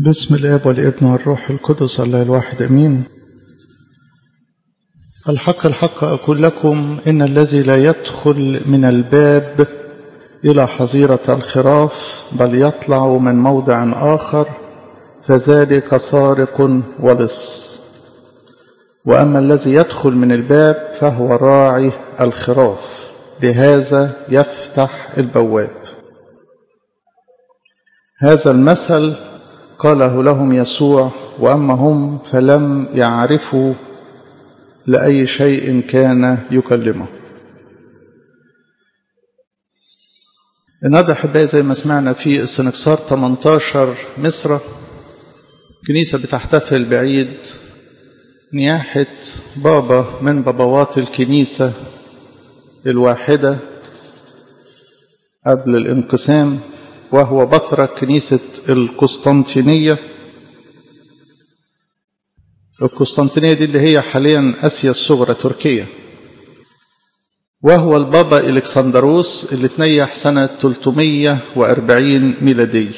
بسم الاب والابن والروح القدس الله الواحد امين الحق الحق اقول لكم ان الذي لا يدخل من الباب الى حظيره الخراف بل يطلع من موضع اخر فذلك سارق ولص واما الذي يدخل من الباب فهو راعي الخراف لهذا يفتح البواب هذا المثل قاله لهم يسوع واما هم فلم يعرفوا لاي شيء كان يكلمه النهارده احبائي زي ما سمعنا في السنكسار 18 مصر كنيسه بتحتفل بعيد نياحه بابا من بابوات الكنيسه الواحده قبل الانقسام وهو بطرك كنيسة القسطنطينية القسطنطينية دي اللي هي حاليا آسيا الصغرى تركيا وهو البابا إلكسندروس اللي تنيح سنة 340 ميلادية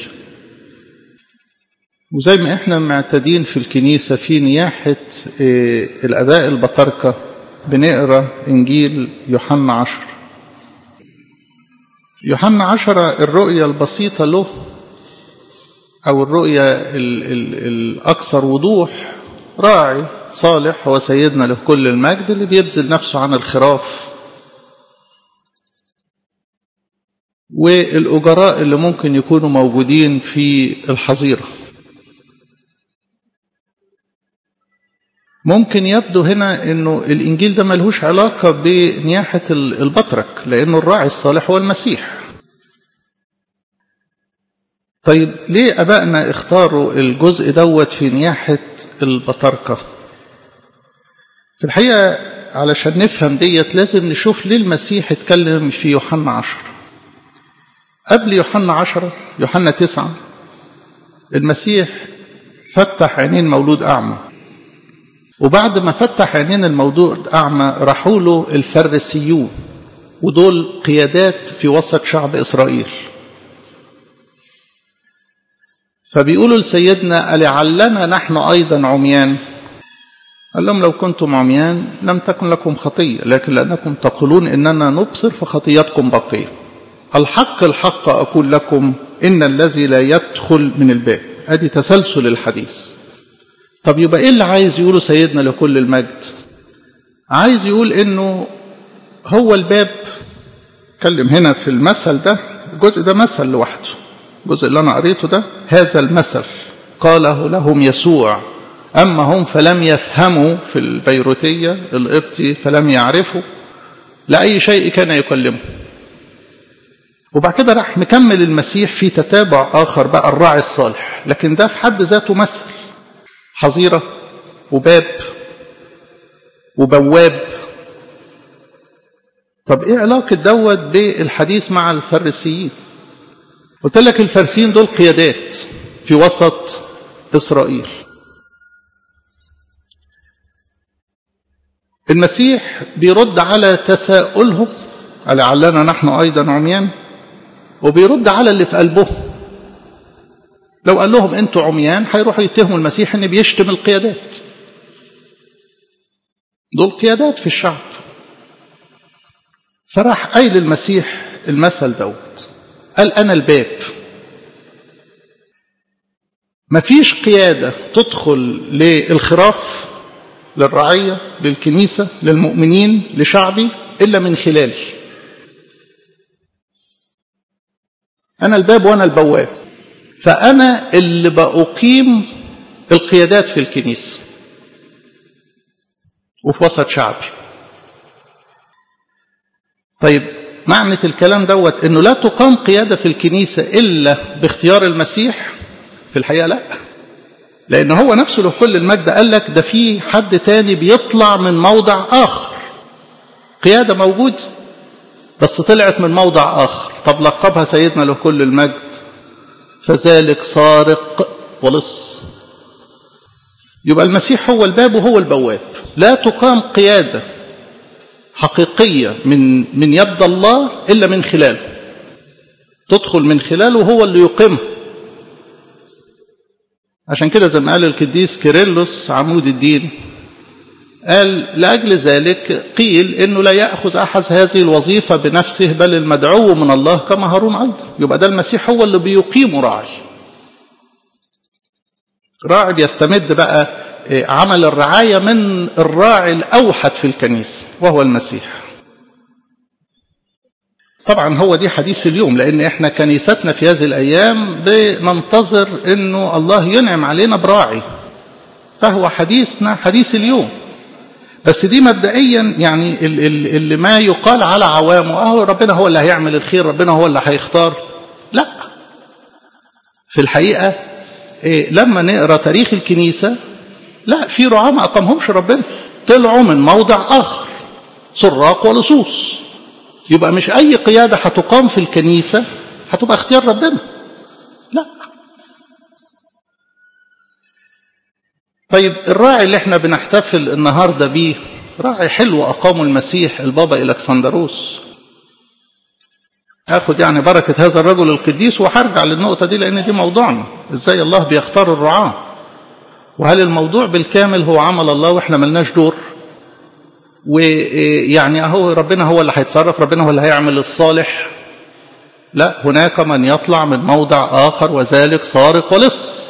وزي ما احنا معتادين في الكنيسة في نياحة الآباء البطاركة بنقرأ إنجيل يوحنا عشر يوحنا عشرة الرؤية البسيطة له أو الرؤية ال ال الأكثر وضوح راعي صالح هو سيدنا له كل المجد اللي بيبذل نفسه عن الخراف والأجراء اللي ممكن يكونوا موجودين في الحظيرة ممكن يبدو هنا انه الانجيل ده ملهوش علاقه بنياحه البطرك لانه الراعي الصالح هو المسيح طيب ليه ابائنا اختاروا الجزء دوت في نياحه البطركه في الحقيقه علشان نفهم ديت لازم نشوف ليه المسيح اتكلم في يوحنا عشر قبل يوحنا عشرة يوحنا تسعة المسيح فتح عينين مولود أعمى وبعد ما فتح عينين المولود أعمى راحوا له الفريسيون ودول قيادات في وسط شعب إسرائيل فبيقولوا لسيدنا ألعلنا نحن أيضا عميان قال لهم لو كنتم عميان لم تكن لكم خطية لكن لأنكم تقولون إننا نبصر فخطيتكم بقية الحق الحق أقول لكم إن الذي لا يدخل من الباب أدي تسلسل الحديث طب يبقى ايه اللي عايز يقوله سيدنا لكل المجد عايز يقول انه هو الباب اتكلم هنا في المثل ده الجزء ده مثل لوحده الجزء اللي انا قريته ده هذا المثل قاله لهم يسوع اما هم فلم يفهموا في البيروتيه القبطي فلم يعرفوا لاي شيء كان يكلمه وبعد كده راح مكمل المسيح في تتابع اخر بقى الراعي الصالح لكن ده في حد ذاته مثل حظيرة وباب وبواب طب ايه علاقة دوت بالحديث مع الفريسيين قلت لك الفريسيين دول قيادات في وسط إسرائيل المسيح بيرد على تساؤلهم لعلنا نحن أيضا عميان وبيرد على اللي في قلبهم لو قال لهم انتوا عميان هيروحوا يتهموا المسيح ان بيشتم القيادات دول قيادات في الشعب فراح قايل المسيح المثل دوت قال انا الباب مفيش قيادة تدخل للخراف للرعية للكنيسة للمؤمنين لشعبي إلا من خلالي أنا الباب وأنا البواب فأنا اللي بأقيم القيادات في الكنيسة وفي وسط شعبي طيب معنى الكلام دوت انه لا تقام قيادة في الكنيسة الا باختيار المسيح في الحقيقة لا لان هو نفسه له كل المجد قال لك ده في حد تاني بيطلع من موضع اخر قيادة موجود بس طلعت من موضع اخر طب لقبها سيدنا له كل المجد فذلك سارق ولص يبقى المسيح هو الباب وهو البواب لا تقام قيادة حقيقية من من يد الله إلا من خلاله تدخل من خلاله هو اللي يقيمها عشان كده زي ما قال القديس كيرلس عمود الدين قال لأجل ذلك قيل إنه لا يأخذ أحد هذه الوظيفة بنفسه بل المدعو من الله كما هارون أيضا يبقى ده المسيح هو اللي بيقيم راعي راعي بيستمد بقى عمل الرعاية من الراعي الأوحد في الكنيسة وهو المسيح طبعا هو دي حديث اليوم لأن احنا كنيستنا في هذه الأيام بننتظر أنه الله ينعم علينا براعي فهو حديثنا حديث اليوم بس دي مبدئيا يعني اللي ما يقال على عوامه اهو ربنا هو اللي هيعمل الخير ربنا هو اللي هيختار لا في الحقيقة إيه لما نقرا تاريخ الكنيسة لا في رعاة ما أقامهمش ربنا طلعوا من موضع آخر سراق ولصوص يبقى مش أي قيادة هتقام في الكنيسة هتبقى اختيار ربنا لا طيب الراعي اللي احنا بنحتفل النهاردة بيه راعي حلو أقامه المسيح البابا إلكسندروس اخد يعني بركة هذا الرجل القديس وهرجع للنقطة دي لأن دي موضوعنا ازاي الله بيختار الرعاة وهل الموضوع بالكامل هو عمل الله واحنا ملناش دور ويعني اهو ربنا هو اللي هيتصرف ربنا هو اللي هيعمل الصالح لا هناك من يطلع من موضع آخر وذلك سارق ولص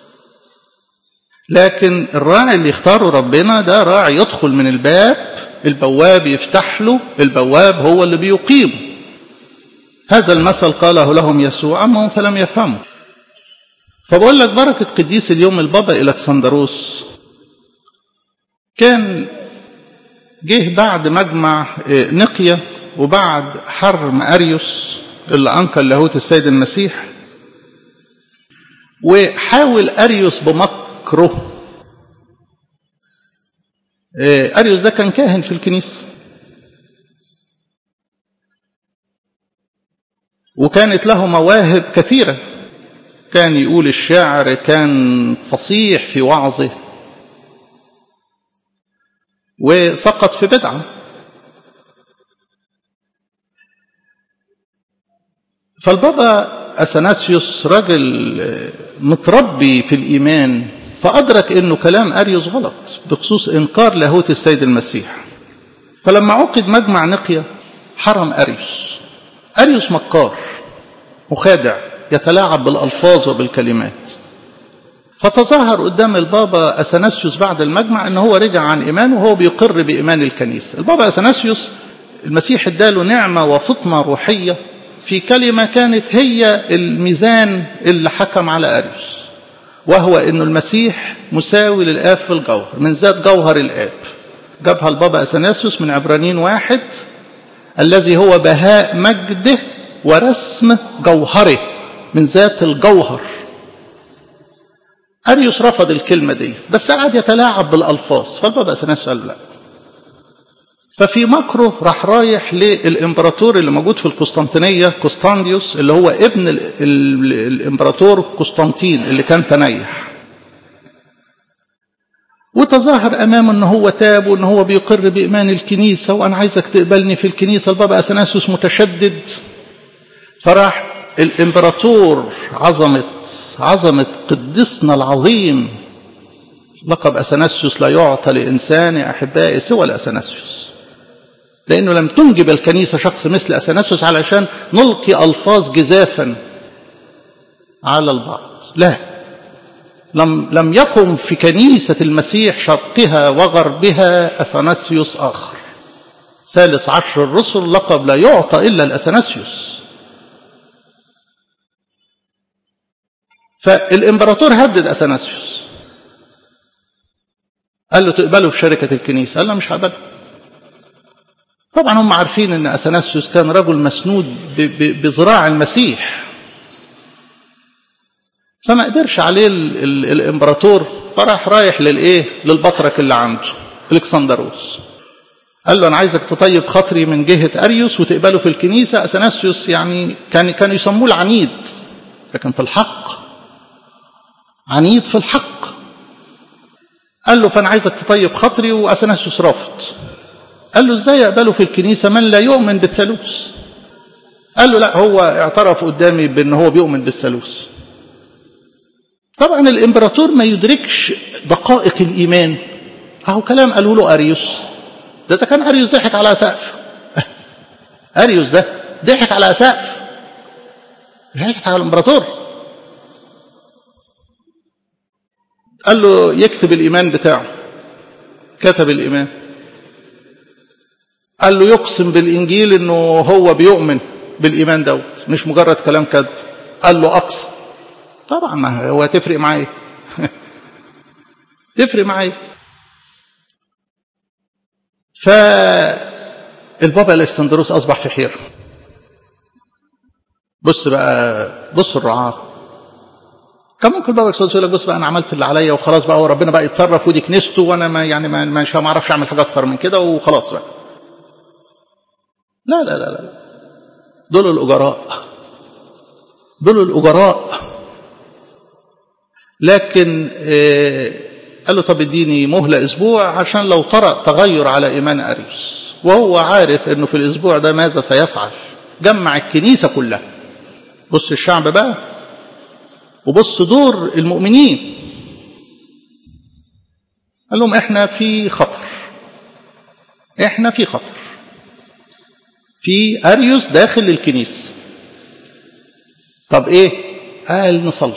لكن الراعي اللي يختاره ربنا ده راعي يدخل من الباب البواب يفتح له البواب هو اللي بيقيمه هذا المثل قاله لهم يسوع أما هم فلم يفهموا فبقول لك بركة قديس اليوم البابا إلكسندروس كان جه بعد مجمع نقية وبعد حرم أريوس اللي أنكر لاهوت السيد المسيح وحاول أريوس بمكره أريوس ده كان كاهن في الكنيسة وكانت له مواهب كثيرة كان يقول الشعر كان فصيح في وعظه وسقط في بدعة فالبابا أثناسيوس راجل متربي في الإيمان فأدرك أنه كلام أريوس غلط بخصوص إنكار لاهوت السيد المسيح فلما عقد مجمع نقية حرم أريوس أريوس مكار مخادع يتلاعب بالألفاظ وبالكلمات فتظاهر قدام البابا أثناسيوس بعد المجمع أنه هو رجع عن إيمانه وهو بيقر بإيمان الكنيسة البابا أثناسيوس المسيح اداله نعمة وفطنة روحية في كلمة كانت هي الميزان اللي حكم على أريوس وهو أنه المسيح مساوي للآب في الجوهر من ذات جوهر الآب جابها البابا أثناسيوس من عبرانيين واحد الذي هو بهاء مجده ورسم جوهره من ذات الجوهر أريوس رفض الكلمة دي بس قعد يتلاعب بالألفاظ فالبابا أثناسيوس قال لا ففي مكره راح رايح للإمبراطور اللي موجود في القسطنطينية قسطنديوس اللي هو ابن ال ال الإمبراطور قسطنطين اللي كان تنيح وتظاهر أمامه أنه هو تاب وأنه هو بيقر بإيمان الكنيسة وأنا عايزك تقبلني في الكنيسة البابا أثناسيوس متشدد فراح الإمبراطور عظمة عظمة قدسنا العظيم لقب أثناسيوس لا يعطى لإنسان يا أحبائي سوى الأثناسيوس لأنه لم تنجب الكنيسة شخص مثل أثناسيوس علشان نلقي ألفاظ جزافا على البعض لا لم لم يقم في كنيسة المسيح شرقها وغربها أثناسيوس آخر ثالث عشر الرسل لقب لا يعطى إلا الأثناسيوس فالإمبراطور هدد أثناسيوس قال له تقبله في شركة الكنيسة قال له مش هقبله طبعا هم عارفين ان اثناسيوس كان رجل مسنود بذراع المسيح فما قدرش عليه ال ال الامبراطور فراح رايح للايه للبطرك اللي عنده الكسندروس قال له انا عايزك تطيب خاطري من جهه اريوس وتقبله في الكنيسه اثناسيوس يعني كان كانوا يسموه العنيد لكن في الحق عنيد في الحق قال له فانا عايزك تطيب خاطري واثناسيوس رافض قال له ازاي اقبله في الكنيسه من لا يؤمن بالثالوث قال له لا هو اعترف قدامي بان هو بيؤمن بالثالوث طبعا الامبراطور ما يدركش دقائق الايمان اهو كلام قالوا له اريوس ده اذا كان اريوس ضحك على سقف اريوس ده ضحك على سقف مش ضحك على الامبراطور قال له يكتب الايمان بتاعه كتب الايمان قال له يقسم بالانجيل انه هو بيؤمن بالايمان دوت مش مجرد كلام كذب قال له اقسم طبعا ما هو تفرق معايا تفرق معايا فالبابا الاسكندروس اصبح في حيره بص بقى بص الرعاه كان ممكن البابا الاسكندروس يقول لك بص بقى انا عملت اللي عليا وخلاص بقى وربنا بقى يتصرف ودي كنيسته وانا ما يعني ما مش ما اعرفش اعمل حاجه اكتر من كده وخلاص بقى لا لا لا لا دول الاجراء دول الاجراء لكن قال له طب اديني مهلة اسبوع عشان لو طرأ تغير على ايمان اريوس وهو عارف انه في الاسبوع ده ماذا سيفعل جمع الكنيسة كلها بص الشعب بقى وبص دور المؤمنين قال لهم احنا في خطر احنا في خطر في اريوس داخل الكنيسة طب ايه قال نصلي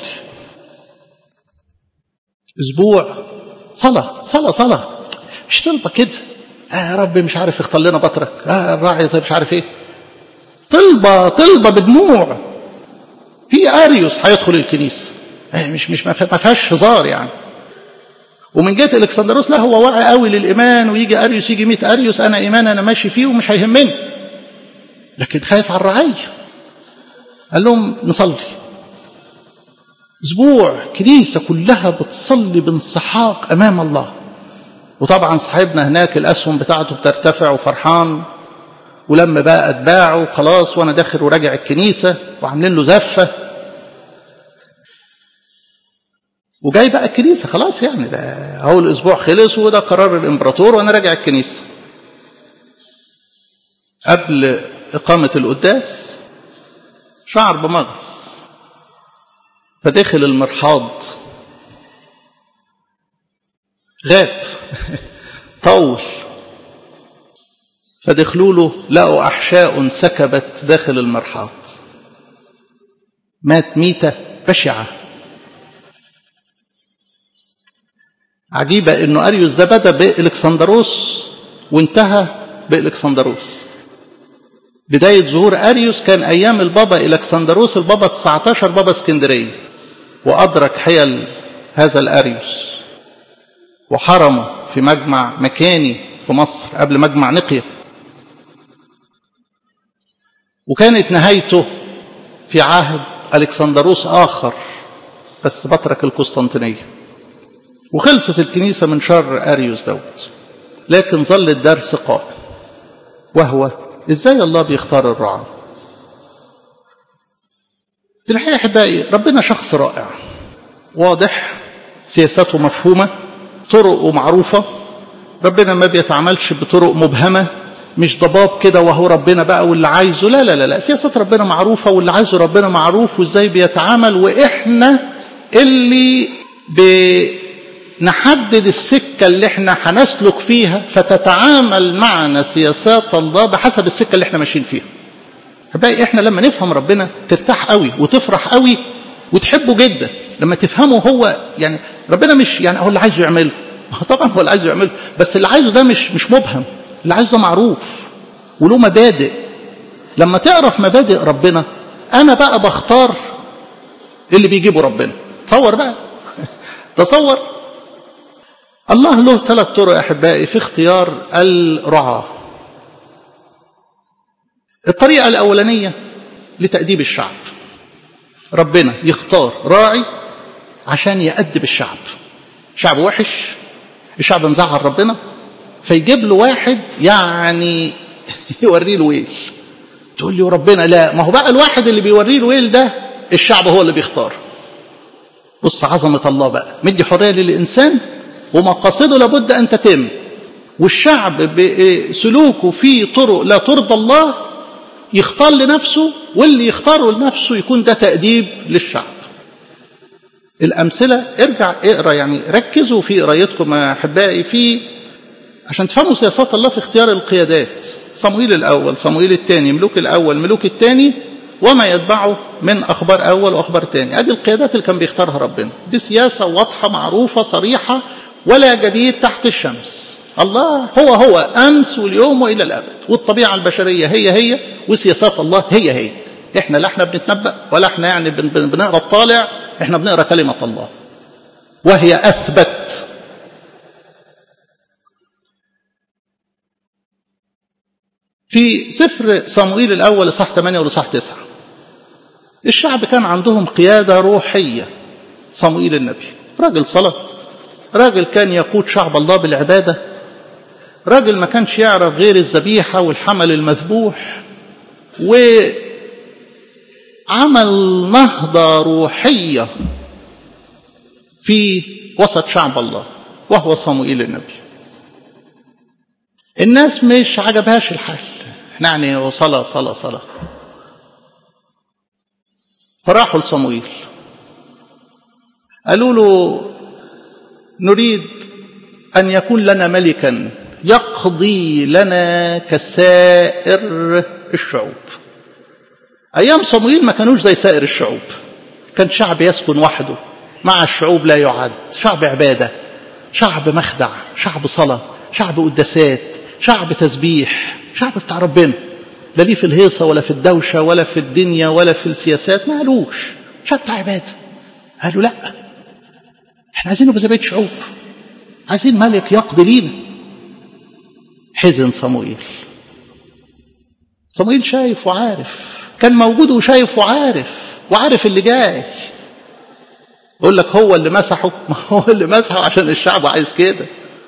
اسبوع صلاة صلاة صلاة مش طلبة كده آه يا رب مش عارف اختار لنا بطرك آه الراعي زي مش عارف ايه طلبة طلبة بدموع في اريوس هيدخل الكنيسة آه مش مش ما فيهاش هزار يعني ومن جهه الكسندروس لا هو واعي قوي للايمان ويجي اريوس يجي 100 اريوس انا ايمان انا ماشي فيه ومش هيهمني لكن خايف على الرعيه قال لهم نصلي اسبوع كنيسه كلها بتصلي بانسحاق امام الله وطبعا صاحبنا هناك الاسهم بتاعته بترتفع وفرحان ولما بقى اتباعه خلاص وانا داخل وراجع الكنيسه وعاملين له زفه وجاي بقى الكنيسه خلاص يعني ده اهو الاسبوع خلص وده قرار الامبراطور وانا راجع الكنيسه قبل اقامه القداس شعر بمغص فدخل المرحاض غاب طول فدخلوا له لقوا أحشاء سكبت داخل المرحاض مات ميتة بشعة عجيبة انه اريوس ده بدأ بإلكسندروس وانتهى بإلكسندروس بداية ظهور أريوس كان أيام البابا إلكسندروس البابا 19 بابا اسكندرية وأدرك حيل هذا الأريوس وحرمه في مجمع مكاني في مصر قبل مجمع نقية وكانت نهايته في عهد ألكسندروس آخر بس بترك القسطنطينية وخلصت الكنيسة من شر أريوس دوت لكن ظل الدرس قائم وهو ازاي الله بيختار الرعاة في الحقيقة أحبائي ربنا شخص رائع واضح سياساته مفهومة طرقه معروفة ربنا ما بيتعاملش بطرق مبهمة مش ضباب كده وهو ربنا بقى واللي عايزه لا لا لا لا سياسة ربنا معروفة واللي عايزه ربنا معروف وازاي بيتعامل واحنا اللي بنحدد السكة اللي احنا هنسلك فيها فتتعامل معنا سياسات الله بحسب السكة اللي احنا ماشيين فيها باقي احنا لما نفهم ربنا ترتاح قوي وتفرح قوي وتحبه جدا لما تفهمه هو يعني ربنا مش يعني هو اللي عايزه يعمله طبعا هو اللي عايزه يعمله بس اللي عايزه ده مش مش مبهم اللي عايزه ده معروف وله مبادئ لما تعرف مبادئ ربنا انا بقى بختار اللي بيجيبه ربنا تصور بقى تصور الله له ثلاث طرق احبائي في اختيار الرعاه الطريقه الاولانيه لتاديب الشعب ربنا يختار راعي عشان يأدب الشعب شعب وحش الشعب مزعل ربنا فيجيب له واحد يعني يوري له ويل تقول لي وربنا لا ما هو بقى الواحد اللي بيوري له ويل ده الشعب هو اللي بيختار بص عظمة الله بقى مدي حرية للإنسان ومقاصده لابد أن تتم والشعب بسلوكه في طرق لا ترضى الله يختار لنفسه واللي يختاره لنفسه يكون ده تأديب للشعب الأمثلة ارجع اقرا يعني ركزوا في قرايتكم يا أحبائي في عشان تفهموا سياسات الله في اختيار القيادات صمويل الأول صمويل الثاني ملوك الأول ملوك الثاني وما يتبعه من أخبار أول وأخبار ثاني هذه القيادات اللي كان بيختارها ربنا دي سياسة واضحة معروفة صريحة ولا جديد تحت الشمس الله هو هو أمس واليوم وإلى الأبد والطبيعة البشرية هي هي وسياسات الله هي هي احنا لا احنا بنتنبأ ولا احنا يعني بنقرا الطالع احنا بنقرا كلمة الله وهي أثبت في سفر صموئيل الأول إصحاح 8 والإصحاح 9 الشعب كان عندهم قيادة روحية صموئيل النبي راجل صلاة راجل كان يقود شعب الله بالعبادة راجل ما كانش يعرف غير الذبيحة والحمل المذبوح وعمل نهضة روحية في وسط شعب الله وهو صموئيل النبي الناس مش عجبهاش الحال يعني صلاة صلاة صلاة فراحوا لصموئيل قالوا له نريد أن يكون لنا ملكا يقضي لنا كسائر الشعوب أيام صموئيل ما كانوش زي سائر الشعوب كان شعب يسكن وحده مع الشعوب لا يعد شعب عبادة شعب مخدع شعب صلاة شعب قداسات شعب تسبيح شعب بتاع ربنا لا ليه في الهيصة ولا في الدوشة ولا في الدنيا ولا في السياسات ما قالوش شعب بتاع عبادة قالوا لا احنا عايزينه بزي شعوب عايزين ملك يقضي لينا حزن صموئيل صموئيل شايف وعارف كان موجود وشايف وعارف وعارف اللي جاي يقول لك هو اللي مسحه ما هو اللي مسحه عشان الشعب عايز كده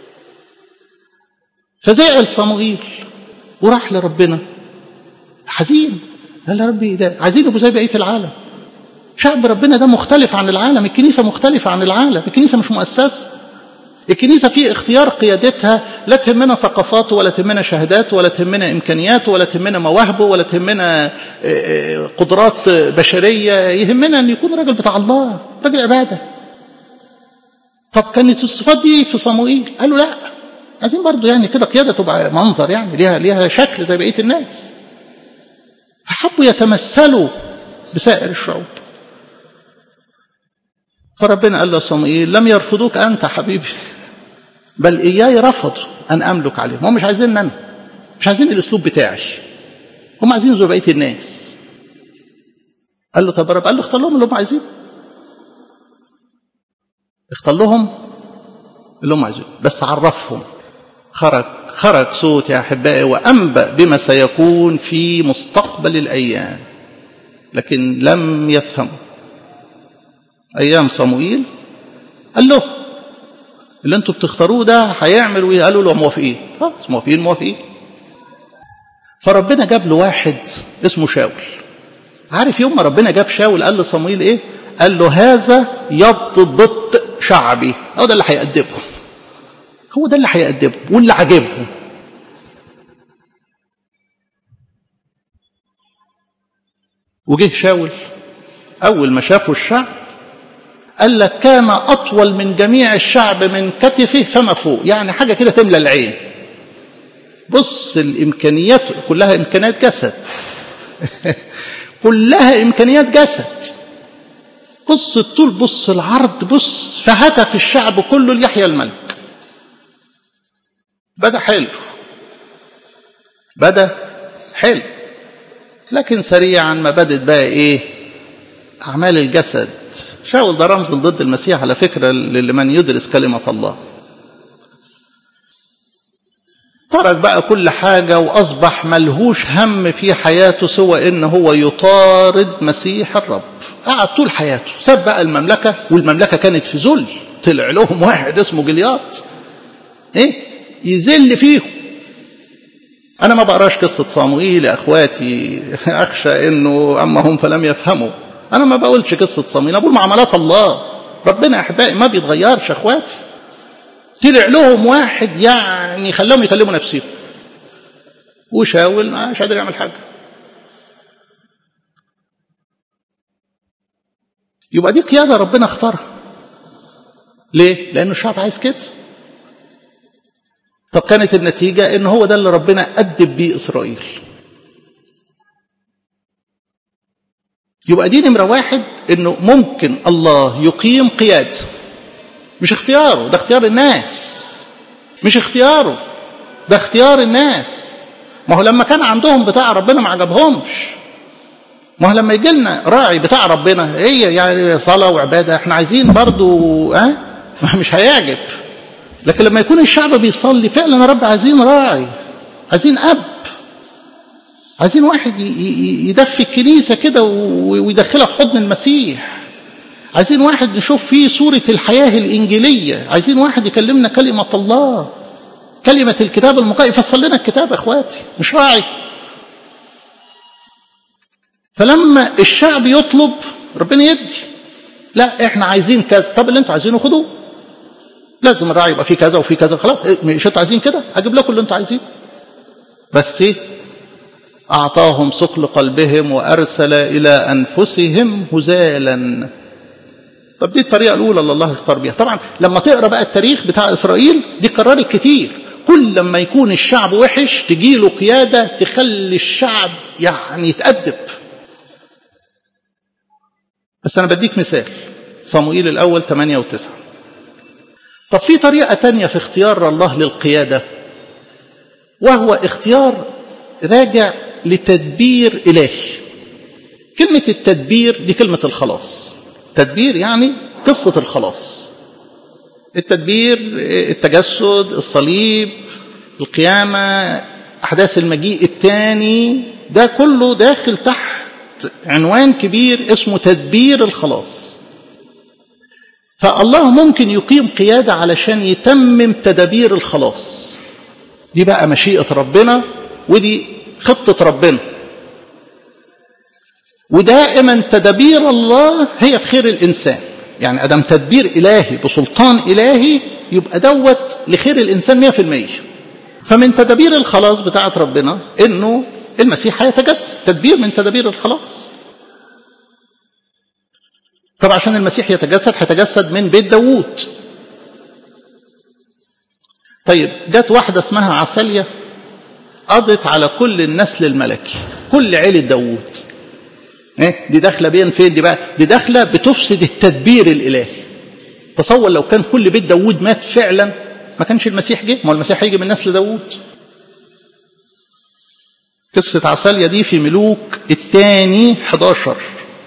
فزعل صموئيل وراح لربنا حزين قال يا ربي ده عايزين يبقوا زي بقيه العالم شعب ربنا ده مختلف عن العالم الكنيسه مختلفه عن العالم الكنيسه مش مؤسسه الكنيسة في اختيار قيادتها لا تهمنا ثقافاته ولا تهمنا شهاداته ولا تهمنا إمكانياته ولا تهمنا مواهبه ولا تهمنا قدرات بشرية يهمنا أن يكون راجل بتاع الله راجل عبادة طب كانت الصفات دي في صموئيل قالوا لا عايزين برضو يعني كده قيادة تبقى منظر يعني ليها ليها شكل زي بقية الناس فحبوا يتمثلوا بسائر الشعوب فربنا قال له صموئيل لم يرفضوك أنت حبيبي بل إياي رفضوا أن أملك عليهم هم مش عايزين أنا مش عايزين الأسلوب بتاعي هم عايزين زي بقية الناس قال له طب رب قال له اختار لهم اللي هم عايزينه اختار لهم اللي هم عايزينه بس عرفهم خرج خرج صوت يا أحبائي وأنبأ بما سيكون في مستقبل الأيام لكن لم يفهموا أيام صموئيل قال له اللي انتوا بتختاروه ده هيعمل وايه قالوا له موافقين خلاص موافقين موافقين فربنا جاب له واحد اسمه شاول عارف يوم ما ربنا جاب شاول قال لصموئيل ايه قال له هذا يضبط شعبي هو ده اللي هيأدبهم هو ده اللي هيأدبهم واللي عاجبهم وجه شاول أول ما شافه الشعب قال لك كان أطول من جميع الشعب من كتفه فما فوق يعني حاجة كده تملى العين بص الإمكانيات كلها إمكانيات جسد كلها إمكانيات جسد بص الطول بص العرض بص فهتف الشعب كله ليحيى الملك بدأ حلو بدأ حلو لكن سريعا ما بدت بقى ايه اعمال الجسد شاول ده رمز ضد المسيح على فكره لمن يدرس كلمه الله ترك بقى كل حاجة وأصبح ملهوش هم في حياته سوى إن هو يطارد مسيح الرب قعد طول حياته ساب بقى المملكة والمملكة كانت في ذل طلع لهم واحد اسمه جلياط إيه يذل فيهم أنا ما بقراش قصة صموئيل يا أخواتي أخشى إنه أما هم فلم يفهموا أنا ما بقولش قصة صموئيل أنا بقول معاملات الله ربنا أحبائي ما بيتغيرش يا أخواتي طلع لهم واحد يعني خلاهم يكلموا نفسهم وشاول مش قادر يعمل حاجة يبقى دي قيادة ربنا اختارها ليه؟ لأن الشعب عايز كده طب كانت النتيجة إن هو ده اللي ربنا أدب بيه إسرائيل يبقى دي نمرة واحد إنه ممكن الله يقيم قيادة مش اختياره ده اختيار الناس مش اختياره ده اختيار الناس ما هو لما كان عندهم بتاع ربنا ما عجبهمش ما هو لما يجي لنا راعي بتاع ربنا هي يعني صلاة وعبادة احنا عايزين برضو ها أه؟ مش هيعجب لكن لما يكون الشعب بيصلي فعلا يا رب عايزين راعي عايزين أب عايزين واحد يدفي الكنيسة كده ويدخلها في حضن المسيح عايزين واحد نشوف فيه صورة الحياة الإنجيلية عايزين واحد يكلمنا كلمة الله كلمة الكتاب المقيم يفسر لنا الكتاب اخواتي مش راعي فلما الشعب يطلب ربنا يدي لا احنا عايزين كذا طب اللي انتوا عايزينه خدوه لازم الراعي يبقى فيه كذا وفيه كذا خلاص مش انتوا عايزين كده اجيب لكم اللي انتوا عايزينه بس ايه اعطاهم ثقل قلبهم وارسل الى انفسهم هزالا طب دي الطريقه الاولى اللي الله اختار بيها طبعا لما تقرا بقى التاريخ بتاع اسرائيل دي كررت كتير كل لما يكون الشعب وحش تجيله قياده تخلي الشعب يعني يتأدب بس انا بديك مثال صموئيل الاول 8 و9 طب في طريقه تانية في اختيار الله للقياده وهو اختيار راجع لتدبير الهي كلمه التدبير دي كلمه الخلاص تدبير يعني قصه الخلاص التدبير التجسد الصليب القيامه احداث المجيء الثاني ده كله داخل تحت عنوان كبير اسمه تدبير الخلاص فالله ممكن يقيم قيادة علشان يتمم تدابير الخلاص دي بقى مشيئة ربنا ودي خطة ربنا ودائما تدابير الله هي في خير الإنسان يعني أدم تدبير إلهي بسلطان إلهي يبقى دوت لخير الإنسان مئة في المية فمن تدابير الخلاص بتاعت ربنا إنه المسيح هيتجسد تدبير من تدابير الخلاص طب عشان المسيح يتجسد هيتجسد من بيت داوود طيب جت واحدة اسمها عسالية قضت على كل النسل الملكي كل عيلة داوود ايه دي داخلة بين فين دي بقى دي داخلة بتفسد التدبير الإلهي تصور لو كان كل بيت داوود مات فعلا ما كانش المسيح جه ما المسيح هيجي من نسل داوود قصة عسالية دي في ملوك الثاني 11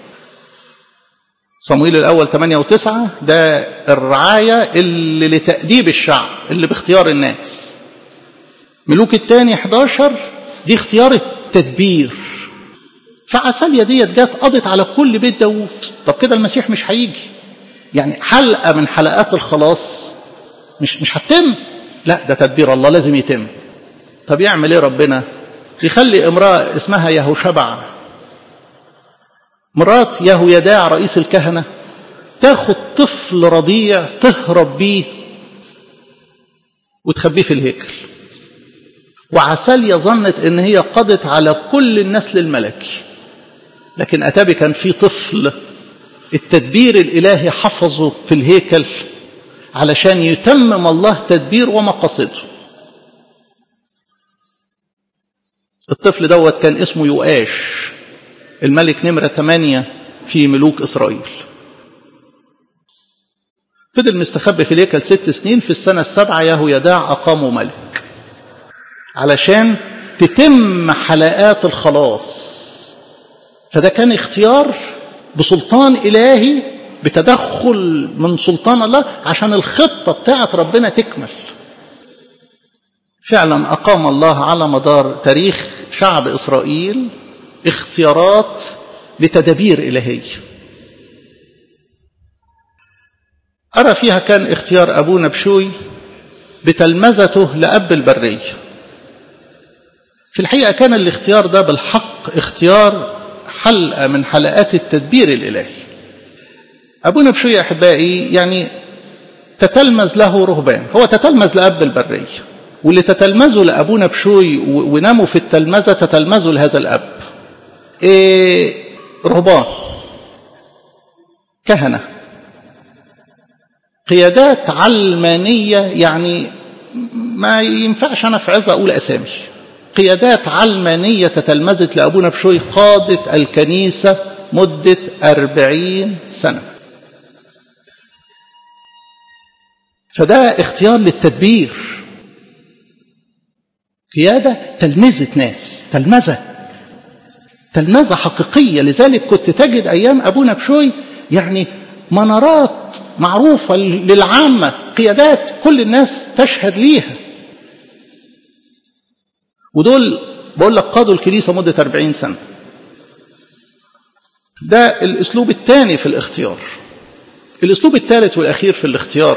صمويل الأول 8 و9 ده الرعاية اللي لتأديب الشعب اللي باختيار الناس ملوك الثاني 11 دي اختيار التدبير فعسالية ديت جت قضت على كل بيت داوود طب كده المسيح مش هيجي يعني حلقة من حلقات الخلاص مش مش هتتم لا ده تدبير الله لازم يتم طب يعمل ايه ربنا يخلي امرأة اسمها يهوشبع مرات يهويداع رئيس الكهنة تاخد طفل رضيع تهرب بيه وتخبيه في الهيكل وعسالية ظنت ان هي قضت على كل النسل الملكي لكن اتابي كان في طفل التدبير الالهي حفظه في الهيكل علشان يتمم الله تدبير ومقاصده الطفل دوت كان اسمه يؤاش الملك نمرة 8 في ملوك إسرائيل فضل مستخبي في الهيكل ست سنين في السنة السابعة يهو يداع أقاموا ملك علشان تتم حلقات الخلاص فده كان اختيار بسلطان إلهي بتدخل من سلطان الله عشان الخطة بتاعت ربنا تكمل فعلا أقام الله على مدار تاريخ شعب إسرائيل اختيارات لتدابير إلهية أرى فيها كان اختيار أبونا بشوي بتلمذته لأب البرية في الحقيقة كان الاختيار ده بالحق اختيار حلقة من حلقات التدبير الإلهي أبونا بشوي يا أحبائي يعني تتلمذ له رهبان هو تتلمذ لأب البرية واللي تتلمذوا لأبونا بشوي وناموا في التلمذة تتلمذوا لهذا الأب إيه رهبان كهنة قيادات علمانية يعني ما ينفعش أنا في عظة أقول أسامي قيادات علمانية تتلمذت لأبونا بشوي قادت الكنيسة مدة أربعين سنة فده اختيار للتدبير قيادة تلمذت ناس تلمذة تلمذة حقيقية لذلك كنت تجد أيام أبونا بشوي يعني منارات معروفة للعامة قيادات كل الناس تشهد ليها ودول بقول لك قادوا الكنيسة مدة 40 سنة ده الأسلوب الثاني في الاختيار الأسلوب الثالث والأخير في الاختيار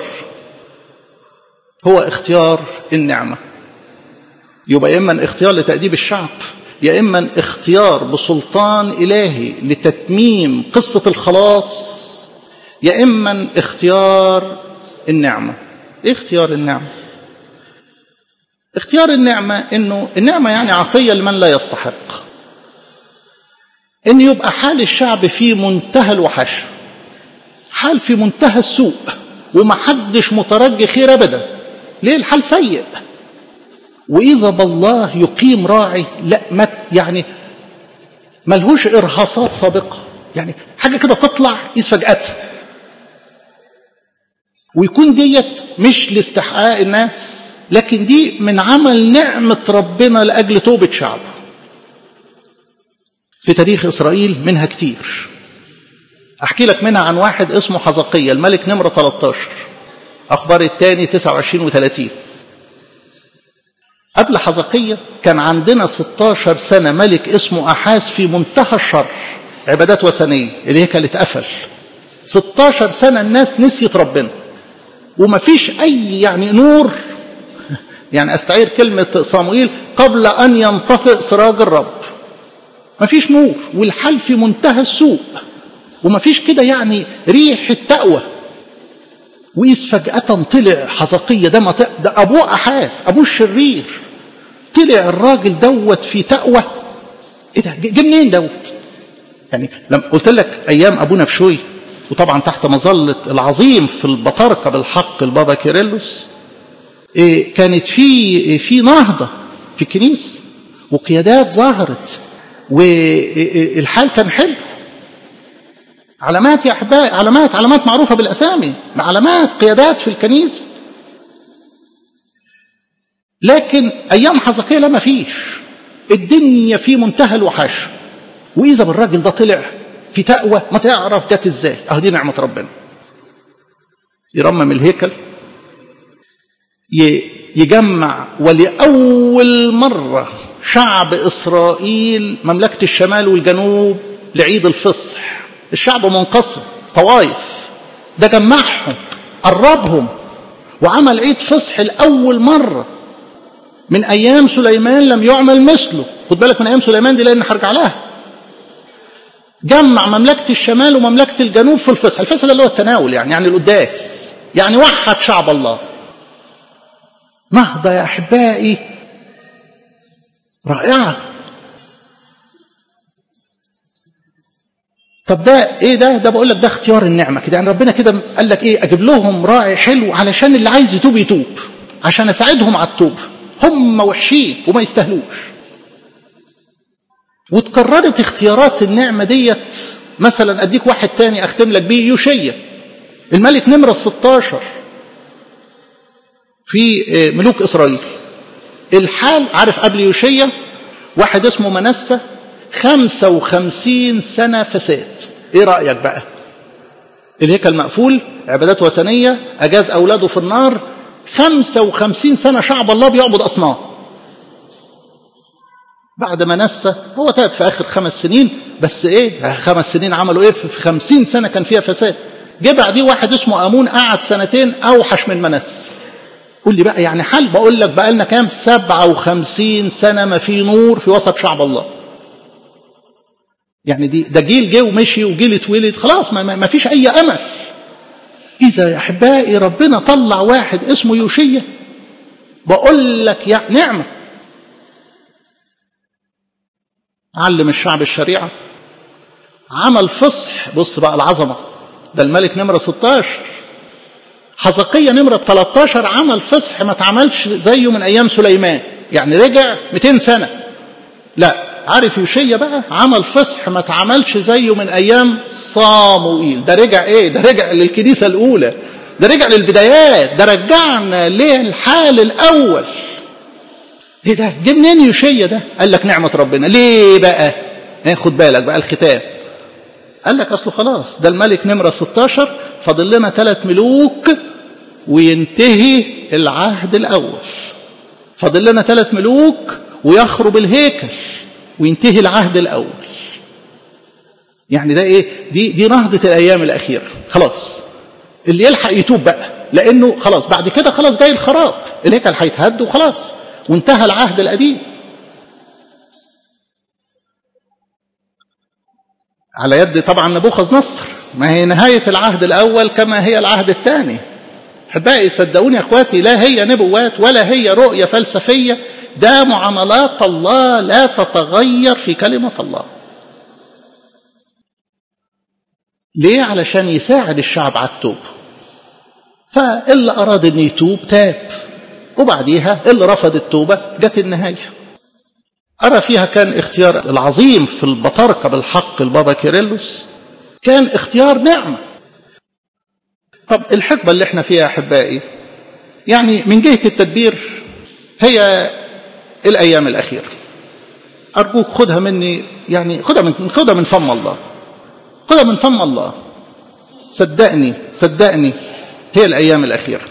هو اختيار النعمة يبقى يا إما اختيار لتأديب الشعب يا إما اختيار بسلطان إلهي لتتميم قصة الخلاص يا إما اختيار النعمة إيه اختيار النعمة اختيار النعمة إنه النعمة يعني عطية لمن لا يستحق إن يبقى حال الشعب في منتهى الوحشة حال في منتهى السوء ومحدش مترجي خير أبدا ليه الحال سيء وإذا بالله يقيم راعي لا ما يعني ملهوش إرهاصات سابقة يعني حاجة كده تطلع إذ فجأتها ويكون ديت مش لاستحقاق الناس لكن دي من عمل نعمة ربنا لأجل توبة شعبه في تاريخ إسرائيل منها كتير أحكي لك منها عن واحد اسمه حزقية الملك نمرة 13 أخبار الثاني 29 و30 قبل حزقية كان عندنا 16 سنة ملك اسمه أحاس في منتهى الشر عبادات وثنية الهيكل اتقفل 16 سنة الناس نسيت ربنا وما فيش أي يعني نور يعني أستعير كلمة صموئيل قبل أن ينطفئ سراج الرب ما فيش نور والحال في منتهى السوء وما فيش كده يعني ريحة تقوى وإذ فجأة طلع حزقية ده, مط... ده أبوه أحاس أبوه الشرير طلع الراجل دوت في تقوى إيه ده جه منين دوت يعني لما قلت لك أيام أبونا بشوي وطبعا تحت مظلة العظيم في البطاركة بالحق البابا كيرلس إيه كانت في في نهضة في الكنيسة وقيادات ظهرت والحال كان حلو علامات يا احبائي علامات علامات معروفه بالاسامي علامات قيادات في الكنيسه لكن ايام حزقية لا ما فيش الدنيا في منتهى الوحش واذا بالراجل ده طلع في تقوى ما تعرف جت ازاي اهو دي نعمه ربنا يرمم الهيكل يجمع ولاول مره شعب اسرائيل مملكه الشمال والجنوب لعيد الفصح الشعب منقسم طوائف ده جمعهم قربهم وعمل عيد فصح لأول مرة من أيام سليمان لم يعمل مثله خد بالك من أيام سليمان دي لأن هرجع لها جمع مملكة الشمال ومملكة الجنوب في الفصح الفصح ده اللي هو التناول يعني يعني القداس يعني وحد شعب الله نهضة يا أحبائي رائعة طب ده ايه ده ده بقول لك ده اختيار النعمه كده يعني ربنا كده قال لك ايه اجيب لهم راعي حلو علشان اللي عايز يتوب يتوب عشان اساعدهم على التوب هم وحشين وما يستاهلوش وتكررت اختيارات النعمه ديت مثلا اديك واحد تاني اختم لك بيه يوشيا الملك نمرة 16 في ملوك اسرائيل الحال عارف قبل يوشيا واحد اسمه منسى خمسة وخمسين سنة فساد ايه رأيك بقى الهيكل مقفول عبادات وثنية أجاز أولاده في النار خمسة وخمسين سنة شعب الله بيعبد أصنام بعد ما نسى هو تاب في آخر خمس سنين بس إيه خمس سنين عملوا إيه في خمسين سنة كان فيها فساد جه بعديه واحد اسمه أمون قعد سنتين أوحش من منس قول لي بقى يعني حل بقول لك بقى لنا كام سبعة وخمسين سنة ما في نور في وسط شعب الله يعني دي ده جيل جه ومشي وجيل اتولد خلاص ما, ما فيش اي امل اذا يا احبائي ربنا طلع واحد اسمه يوشيا بقول لك يا نعمه علم الشعب الشريعه عمل فصح بص بقى العظمه ده الملك نمرة 16 حزقية نمرة 13 عمل فصح ما اتعملش زيه من أيام سليمان يعني رجع 200 سنة لا عارف يوشيا بقى عمل فصح ما اتعملش زيه من أيام صاموئيل ده رجع إيه ده رجع للكنيسة الأولى ده رجع للبدايات ده رجعنا للحال الأول ايه ده جه منين يوشيا ده قال لك نعمة ربنا ليه بقى ايه خد بالك بقى الختام قال لك اصله خلاص ده الملك نمرة 16 فاضل لنا ثلاث ملوك وينتهي العهد الاول فاضل لنا ثلاث ملوك ويخرب الهيكل وينتهي العهد الاول يعني ده ايه دي دي نهضة الايام الاخيرة خلاص اللي يلحق يتوب بقى لانه خلاص بعد كده خلاص جاي الخراب الهيكل هيتهد وخلاص وانتهى العهد القديم على يد طبعا نبوخذ نصر ما هي نهاية العهد الأول كما هي العهد الثاني أحبائي صدقوني يا أخواتي لا هي نبوات ولا هي رؤية فلسفية ده معاملات الله لا تتغير في كلمة الله ليه علشان يساعد الشعب على التوب فاللي أراد أن يتوب تاب وبعديها اللي رفض التوبة جت النهاية أرى فيها كان اختيار العظيم في البطاركة بالحق البابا كيرلس كان اختيار نعمة طب الحقبة اللي احنا فيها أحبائي يعني من جهة التدبير هي الأيام الأخيرة أرجوك خدها مني يعني خدها من خدها من فم الله خدها من فم الله صدقني صدقني هي الأيام الأخيرة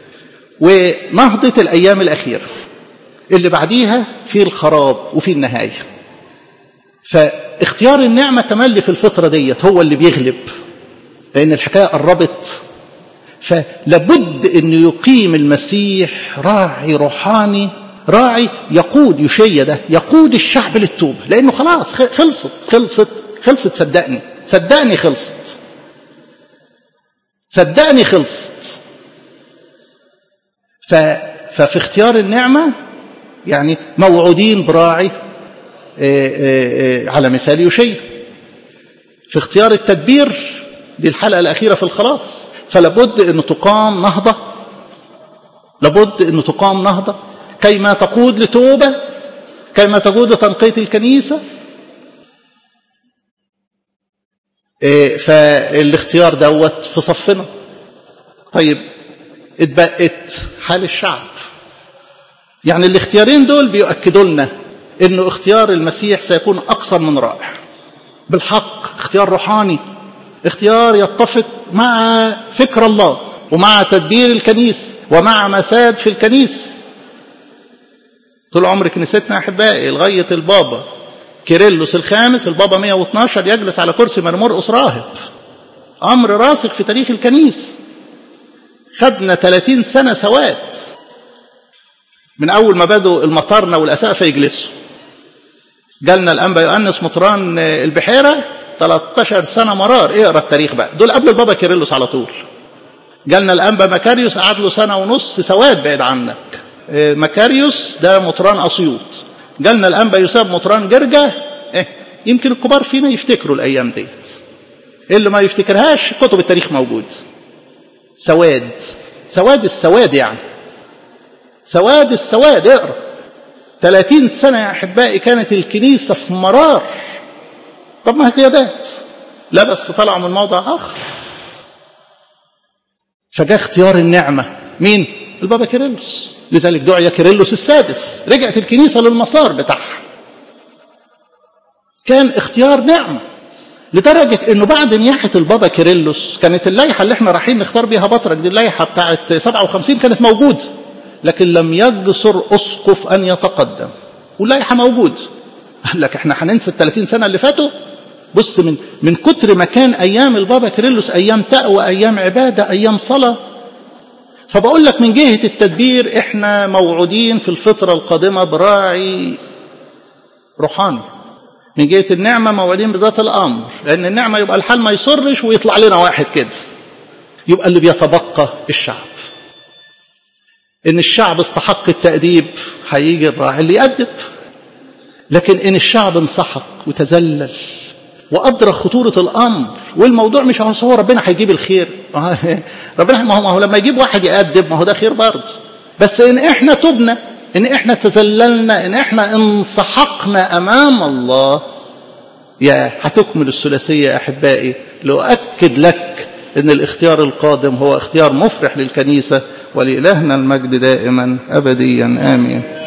ونهضة الأيام الأخيرة اللي بعديها في الخراب وفي النهاية فاختيار النعمة تملي في الفترة ديت هو اللي بيغلب لأن الحكاية قربت فلابد أن يقيم المسيح راعي روحاني راعي يقود يشية ده يقود الشعب للتوبة لأنه خلاص خلصت خلصت خلصت صدقني صدقني خلصت صدقني خلصت ففي اختيار النعمة يعني موعودين براعي على مثال يشيع في اختيار التدبير دي الحلقة الأخيرة في الخلاص فلابد أن تقام نهضة لابد أن تقام نهضة كيما تقود لتوبة كيما تقود لتنقية الكنيسة فالاختيار دوت في صفنا طيب اتبقت حال الشعب يعني الاختيارين دول بيؤكدوا لنا انه اختيار المسيح سيكون اكثر من رائع بالحق اختيار روحاني اختيار يتفق مع فكر الله ومع تدبير الكنيسة ومع مساد في الكنيسة طول عمر كنيستنا احبائي لغايه البابا كيرلس الخامس البابا 112 يجلس على كرسي مرمرقس راهب امر راسخ في تاريخ الكنيسه خدنا 30 سنة سواد من أول ما بدوا المطارنة والأسقفة يجلسوا جالنا الأنبا يؤنس مطران البحيرة 13 سنة مرار اقرا التاريخ بقى دول قبل البابا كيرلس على طول جالنا الأنبا مكاريوس قعد له سنة ونص سواد بعيد عنك مكاريوس ده مطران أسيوط جالنا الأنبا يساب مطران جرجة إيه يمكن الكبار فينا يفتكروا الأيام ديت اللي ما يفتكرهاش كتب التاريخ موجود سواد سواد السواد يعني سواد السواد اقرا 30 سنة يا أحبائي كانت الكنيسة في مرار طب ما هي قيادات لا بس طلعوا من موضع آخر فجاء اختيار النعمة مين؟ البابا كيرلس لذلك دعي كيرلس السادس رجعت الكنيسة للمسار بتاعها كان اختيار نعمة لدرجة انه بعد نياحة البابا كيرلس كانت اللائحة اللي احنا رايحين نختار بيها بطرك دي اللائحة بتاعت 57 كانت موجودة لكن لم يجسر اسقف ان يتقدم واللائحة موجود قال لك احنا هننسى ال 30 سنة اللي فاتوا بص من من كتر ما كان ايام البابا كيرلس ايام تقوى ايام عبادة ايام صلاة فبقول لك من جهة التدبير احنا موعودين في الفترة القادمة براعي روحاني من جهة النعمة موعدين بذات الأمر لأن النعمة يبقى الحال ما يصرش ويطلع لنا واحد كده يبقى اللي بيتبقى الشعب إن الشعب استحق التأديب هيجي الراعي اللي يأدب لكن إن الشعب انسحق وتذلل وأدرك خطورة الأمر والموضوع مش هو ربنا هيجيب الخير ربنا ما هو, ما هو لما يجيب واحد يقدم ما هو ده خير برضه بس إن إحنا تبنا إن إحنا تذللنا إن إحنا انسحقنا أمام الله يا هتكمل الثلاثية يا أحبائي لأؤكد لك أن الاختيار القادم هو اختيار مفرح للكنيسة ولإلهنا المجد دائما أبديا آمين